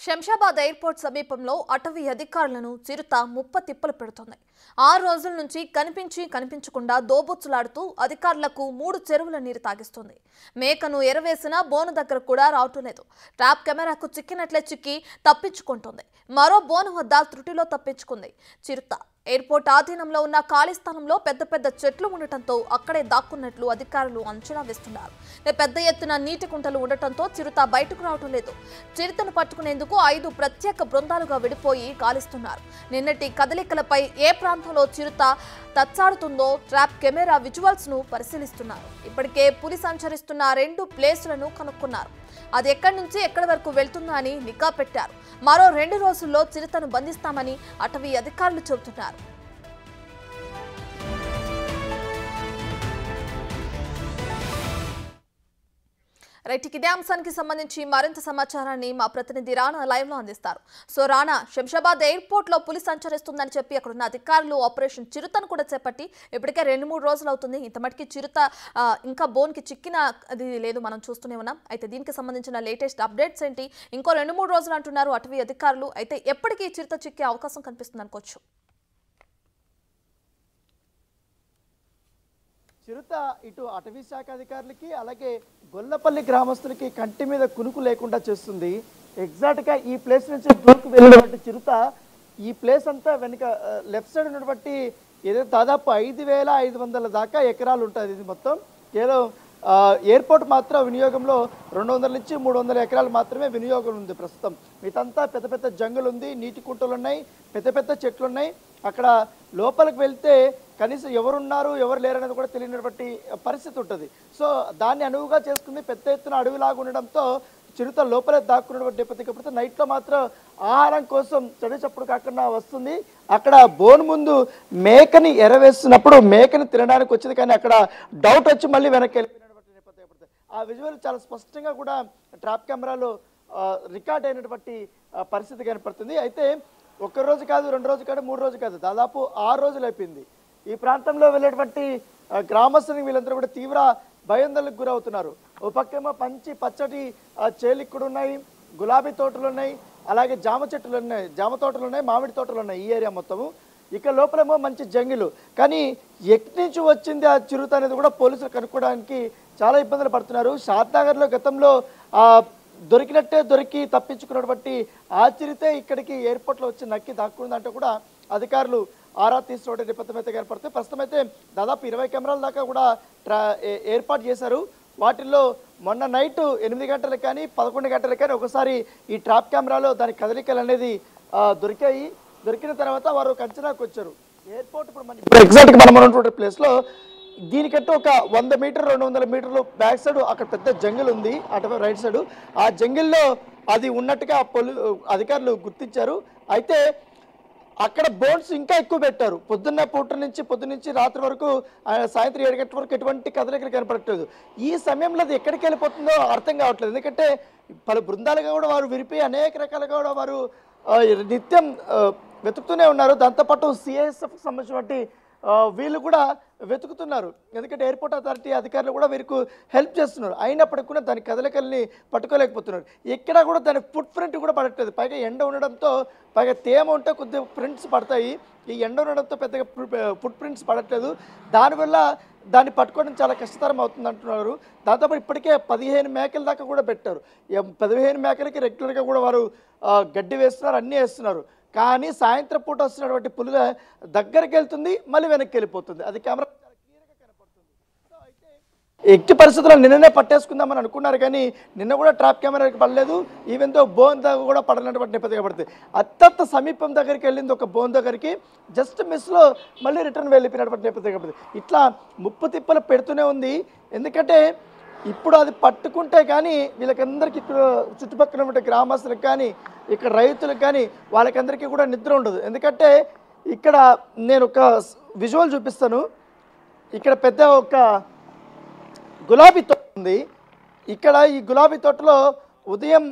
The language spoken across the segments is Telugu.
శంషాబాద్ ఎయిర్పోర్ట్ సమీపంలో అటవీ అధికారులను చిరుత ముప్ప తిప్పలు పెడుతోంది ఆరు రోజుల నుంచి కనిపించి కనిపించకుండా దోబుచ్చులాడుతూ అధికారులకు మూడు చెరువుల నీరు తాగిస్తుంది మేకను ఎరవేసిన బోను దగ్గర కూడా రావటం లేదు ట్రాప్ కెమెరాకు చిక్కినట్లే చిక్కి తప్పించుకుంటుంది మరో బోను వద్ద త్రుటిలో తప్పించుకుంది చిరుత ఎయిర్పోర్ట్ ఆధీనంలో ఉన్న ఖాళీ స్థలంలో పెద్ద పెద్ద చెట్లు ఉండటంతో అక్కడే దాక్కున్నట్లు అధికారులు అంచనా వేస్తున్నారు పెద్ద ఎత్తున నీటి కుంటలు ఉండటంతో చిరుత బయటకు రావటం లేదు చిరుతను పట్టుకునేందుకు ఐదు ప్రత్యేక బృందాలుగా విడిపోయి గాలిస్తున్నారు నిన్నటి కదలికలపై ఏ ప్రాంతంలో చిరుత తచ్చాడుతుందో ట్రాప్ కెమెరా విజువల్స్ ను పరిశీలిస్తున్నారు ఇప్పటికే పులి సంచరిస్తున్న రెండు ప్లేసులను కనుక్కున్నారు అది ఎక్కడి నుంచి ఎక్కడి వరకు వెళ్తుందా అని నిఘా పెట్టారు మరో రెండు రోజుల్లో చిరుతను బంధిస్తామని అటవీ అధికారులు చెబుతున్నారు రైట్ ఇక ఇదే అంశానికి సంబంధించి మరింత సమాచారాన్ని మా ప్రతినిధి రాణా లైవ్ లో అందిస్తారు సో రాణా శంషాబాద్ ఎయిర్పోర్ట్ లో పులి సంచరిస్తుందని చెప్పి అక్కడ ఉన్న అధికారులు ఆపరేషన్ చిరుతను కూడా చేపట్టి ఇప్పటికే రెండు మూడు రోజులు అవుతుంది ఇంత మటుకి చిరుత ఆ, ఇంకా బోన్ కి చిక్కిన అది లేదు మనం చూస్తూనే ఉన్నాం అయితే దీనికి సంబంధించిన లేటెస్ట్ అప్డేట్స్ ఏంటి ఇంకో రెండు మూడు రోజులు అంటున్నారు అటవీ అధికారులు అయితే ఎప్పటికీ ఈ చిరుత చిక్కే అవకాశం కనిపిస్తుంది అనుకోవచ్చు చిరుత ఇటు అటవీ శాఖ అధికారులకి అలాగే గొల్లపల్లి గ్రామస్తులకి కంటి మీద కునుకు లేకుండా చేస్తుంది ఎగ్జాక్ట్గా ఈ ప్లేస్ నుంచి దూరకు వెళ్ళినటువంటి చిరుత ఈ ప్లేస్ అంతా వెనుక లెఫ్ట్ సైడ్ ఉన్నటువంటి ఏదైతే దాదాపు ఐదు వేల ఐదు వందల దాకా ఎకరాలు ఉంటుంది ఇది మొత్తం కేవలం ఆ, ఎయిర్పోర్ట్ మాత్రం వినియోగంలో రెండు వందల నుంచి మూడు వందల ఎకరాలు మాత్రమే వినియోగం ఉంది ప్రస్తుతం ఇదంతా పెద్ద పెద్ద జంగులు ఉంది నీటి కుంటలు ఉన్నాయి పెద్ద పెద్ద చెట్లు ఉన్నాయి అక్కడ లోపలికి వెళ్తే కనీసం ఎవరున్నారు ఎవరు లేరనేది కూడా తెలియనటువంటి పరిస్థితి ఉంటుంది సో దాన్ని అనువుగా చేసుకుంది పెద్ద ఎత్తున అడవిలాగా ఉండడంతో చిరుత లోపలే దాక్కున్నటువంటి నేపథ్యం కాకపోతే నైట్లో మాత్రం ఆహారం కోసం చెడు చప్పుడు కాకుండా వస్తుంది అక్కడ బోన్ ముందు మేకని ఎరవేస్తున్నప్పుడు మేకని తినడానికి వచ్చింది కానీ అక్కడ డౌట్ వచ్చి మళ్ళీ వెనక్కి వెళ్ళిపోయినటువంటి నేపథ్యం ఏర్పడుతుంది. ఆ విజువల్ చాలా స్పష్టంగా కూడా ట్రాప్ కెమెరాలో రికార్డ్ అయినటువంటి ఆ, పరిస్థితి కనపడుతుంది అయితే ఒక్క రోజు కాదు రెండు రోజు కాదు మూడు రోజు కాదు దాదాపు ఆరు రోజులు అయిపోయింది ఈ ప్రాంతంలో వెళ్ళేటువంటి ఆ, గ్రామస్తుని వీళ్ళందరూ కూడా తీవ్ర భయాందోళనకు గురవుతున్నారు ఓ పక్కేమో పంచి పచ్చటి ఆ, చేలు ఇక్కడ ఉన్నాయి గులాబీ తోటలు ఉన్నాయి అలాగే జామ చెట్లు ఉన్నాయి జామ తోటలు ఉన్నాయి మామిడి తోటలు ఉన్నాయి ఈ ఏరియా మొత్తము ఇక లోపలేమో మంచి జంగిలు కానీ ఎక్కడి నుంచి వచ్చింది ఆ చిరుత అనేది కూడా పోలీసులు కనుక్కోవడానికి చాలా ఇబ్బందులు పడుతున్నారు షాద్నగర్లో గతంలో ఆ దొరికినట్టే దొరికి తప్పించుకున్నటువంటి ఆ చిరుతే ఇక్కడికి ఎయిర్పోర్ట్లో వచ్చి నక్కి దాక్కుందంటే కూడా అధికారులు ఆరా తీసుకోవడం నేపథ్యం అయితే ఏర్పడుతుంది ప్రస్తుతం అయితే దాదాపు ఇరవై కెమెరాల దాకా కూడా ట్రా ఏ- ఏర్పాటు చేశారు వాటిల్లో మొన్న నైట్ ఎనిమిది గంటలకు కానీ పదకొండు గంటలకు కానీ ఒకసారి ఈ ట్రాప్ కెమెరాలో దాని కదలికలు అనేది ఆ, దొరికాయి దొరికిన తర్వాత వారు ఒక అంచనాకు వచ్చారు ఎయిర్పోర్ట్ ఇప్పుడు మన ఇప్పుడు ఎగ్జాక్ట్గా మనం ఉన్నటువంటి ప్లేస్లో దీనికంటే ఒక వంద మీటర్ రెండు వందల మీటర్లు బ్యాక్ సైడ్ అక్కడ పెద్ద జంగిల్ ఉంది అటు రైట్ సైడ్ ఆ జంగిల్లో అది ఉన్నట్టుగా పోలీ అధికారులు గుర్తించారు అయితే అక్కడ బోన్స్ ఇంకా ఎక్కువ పెట్టారు పొద్దున్న పూట నుంచి పొద్దున్న నుంచి రాత్రి వరకు ఆ, సాయంత్రం ఏడు గంటల వరకు ఎటువంటి కదలికలు కనపడట్లేదు ఈ సమయంలో అది ఎక్కడికి వెళ్ళిపోతుందో అర్థం కావట్లేదు ఎందుకంటే పలు బృందాలుగా కూడా వారు విరిపి అనేక రకాలుగా కూడా వారు ఆ, నిత్యం ఆ, వెతుకుతూనే ఉన్నారు దాంతోపాటు సిఐఎస్ఎఫ్ సంబంధించినటువంటి ఆ, వీళ్ళు కూడా వెతుకుతున్నారు ఎందుకంటే ఎయిర్పోర్ట్ అథారిటీ అధికారులు కూడా వీరికి హెల్ప్ చేస్తున్నారు అయినప్పటికీ కూడా దాని కదలికల్ని పట్టుకోలేకపోతున్నారు ఎక్కడా కూడా దాని ఫుట్ ప్రింట్ కూడా పడట్లేదు పైగా ఎండ ఉండడంతో పైగా తేమ ఉంటే కొద్దిగా ప్రింట్స్ పడతాయి ఈ ఎండ ఉండడంతో పెద్దగా ఫుట్ ప్రింట్స్ పడట్లేదు దానివల్ల దాన్ని పట్టుకోవడం చాలా కష్టతరం అవుతుంది అంటున్నారు దాంతోపాటు ఇప్పటికే పదిహేను మేకల దాకా కూడా పెట్టారు ఎం- పదిహేను మేకలకి రెగ్యులర్గా కూడా వారు ఆ, గడ్డి వేస్తున్నారు అన్నీ వేస్తున్నారు కానీ సాయంత్రం పూట వస్తున్నటువంటి పులుల దగ్గరికి వెళ్తుంది మళ్ళీ వెనక్కి వెళ్ళిపోతుంది అది కెమెరా చాలా క్లియర్గా కనపడుతుంది సో అయితే ఎట్టి పరిస్థితుల్లో నిన్ననే పట్టేసుకుందామని అనుకున్నారు కానీ నిన్న కూడా ట్రాప్ కెమెరాకి పడలేదు ఈవెన్ తో బోన్ దగ్గర కూడా పడనటువంటి నేపథ్యం పడుతుంది అత్యంత సమీపం దగ్గరికి వెళ్ళింది ఒక బోన్ దగ్గరికి జస్ట్ మిస్లో మళ్ళీ రిటర్న్ వెళ్ళిపోయినటువంటి నేపథ్యం పడుతుంది ఇట్లా ముప్పు తిప్పలు పెడుతూనే ఉంది ఎందుకంటే ఇప్పుడు అది పట్టుకుంటే కానీ వీళ్ళకందరికీ ఇక్కడ చుట్టుపక్కల ఉన్న గ్రామస్తులకు కానీ ఇక్కడ రైతులకు కానీ వాళ్ళకందరికీ కూడా నిద్ర ఉండదు ఎందుకంటే ఇక్కడ నేను ఒక విజువల్ చూపిస్తాను ఇక్కడ పెద్ద ఒక గులాబీ తోట ఉంది ఇక్కడ ఈ గులాబీ తోటలో ఉదయం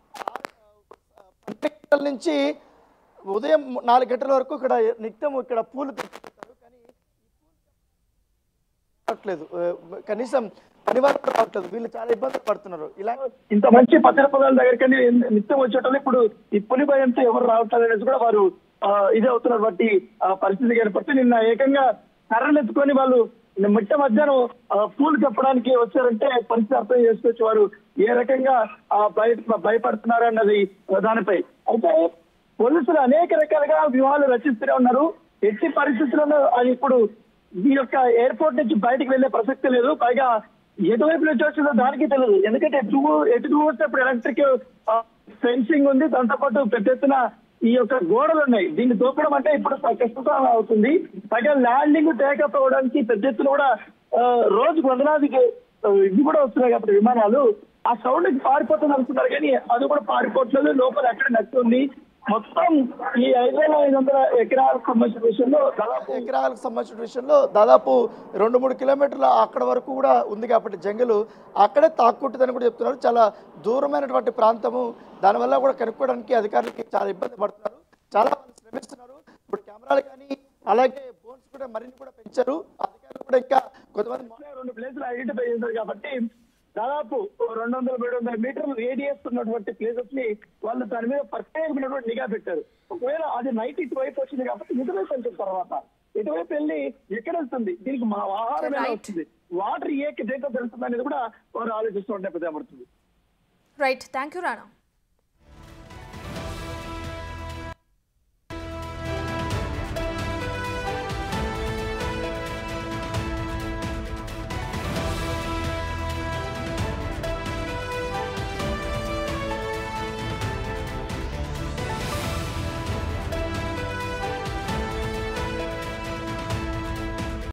పన్నెండు గంటల నుంచి ఉదయం నాలుగు గంటల వరకు ఇక్కడ నిత్యం ఇక్కడ పూలు పెంచుతుంటారు కానీ దొరకట్లేదు ఆ, కనీసం పని వాళ్ళు కూడా రావట్లేదు వీళ్ళు చాలా ఇబ్బందులు పడుతున్నారు ఇలా ఇంత మంచి పత్తిర పొలాల దగ్గరికి నిత్యం వచ్చేటోళ్ళు ఇప్పుడు ఈ పులి భయంతో ఎవరు రావట్లేదు అనేసి కూడా వారు ఆ, ఇది అవుతున్నారు బట్టి ఆ పరిస్థితి ఏర్పడితే నిన్న ఏకంగా కర్రలు ఎత్తుకొని వాళ్ళు మిట్ట మధ్యాహ్నం ఆ, పూలు చెప్పడానికి వచ్చారంటే పరిస్థితి అర్థం చేసుకోవచ్చు వారు ఏ రకంగా ఆ, భయ భయపడుతున్నారు అన్నది దానిపై అయితే పోలీసులు అనేక రకాలుగా వ్యూహాలు రచిస్తూనే ఉన్నారు ఎట్టి పరిస్థితుల్లో అది ఇప్పుడు ఈ యొక్క ఎయిర్పోర్ట్ నుంచి బయటికి వెళ్లే ప్రసక్తి లేదు పైగా ఎటువైపు నుంచి వచ్చిందో దానికి తెలియదు ఎందుకంటే ఎటు ఎటు చూస్తే ఇప్పుడు ఎలక్ట్రిక్ ఫెన్సింగ్ ఉంది దాంతో పాటు పెద్ద ఎత్తున ఈ యొక్క గోడలు ఉన్నాయి దీన్ని దూకడం అంటే ఇప్పుడు కష్టం అవుతుంది పైగా ల్యాండింగ్ టేకప్ అవ్వడానికి పెద్ద ఎత్తున కూడా ఆ, రోజుకు వందలాదికి ఆ, ఇవి కూడా వస్తున్నాయి కాబట్టి విమానాలు ఆ సౌండ్ కి పారిపోతుంది అనుకున్నారు కానీ అది కూడా పారిపోవట్లేదు లోపల ఎక్కడ నచ్చి ఉంది మొత్తం ఈ ఐదు వేల ఐదు వందల ఎకరాలకు సంబంధించిన విషయంలో దాదాపు ఎకరాలకు సంబంధించిన విషయంలో దాదాపు రెండు మూడు కిలోమీటర్ల అక్కడ వరకు కూడా ఉంది కాబట్టి జంగలు అక్కడే తాక్కుంటుందని కూడా చెప్తున్నారు చాలా దూరమైనటువంటి ప్రాంతము దానివల్ల కూడా కనుక్కోవడానికి అధికారులకి చాలా ఇబ్బంది పడుతున్నారు చాలా మంది శ్రమిస్తున్నారు ఇప్పుడు కెమెరాలు కానీ అలాగే బోన్స్ కూడా మరిన్ని కూడా పెంచారు అధికారులు కూడా ఇంకా కొంతమంది మొత్తం రెండు ప్లేసులు ఐడెంటిఫై చేశారు కాబట్టి దాదాపు రెండు వందల మూడు వందల మీటర్లు రేడియస్ ఉన్నటువంటి ప్లేసెస్ ని వాళ్ళు దాని మీద ప్రత్యేకమైనటువంటి నిఘా పెట్టారు ఒకవేళ అది నైట్ ఇటువైపు వచ్చింది కాబట్టి ఇటువైపు వెళ్తుంది తర్వాత ఇటువైపు వెళ్ళి ఎక్కడ వెళ్తుంది దీనికి మా ఆహారం ఎలా Right. వస్తుంది వాటర్ ఏ దేంతో తెలుస్తుంది అనేది కూడా వారు ఆలోచిస్తూ ఉంటే పెద్ద పడుతుంది రైట్ థ్యాంక్ యూ రాణా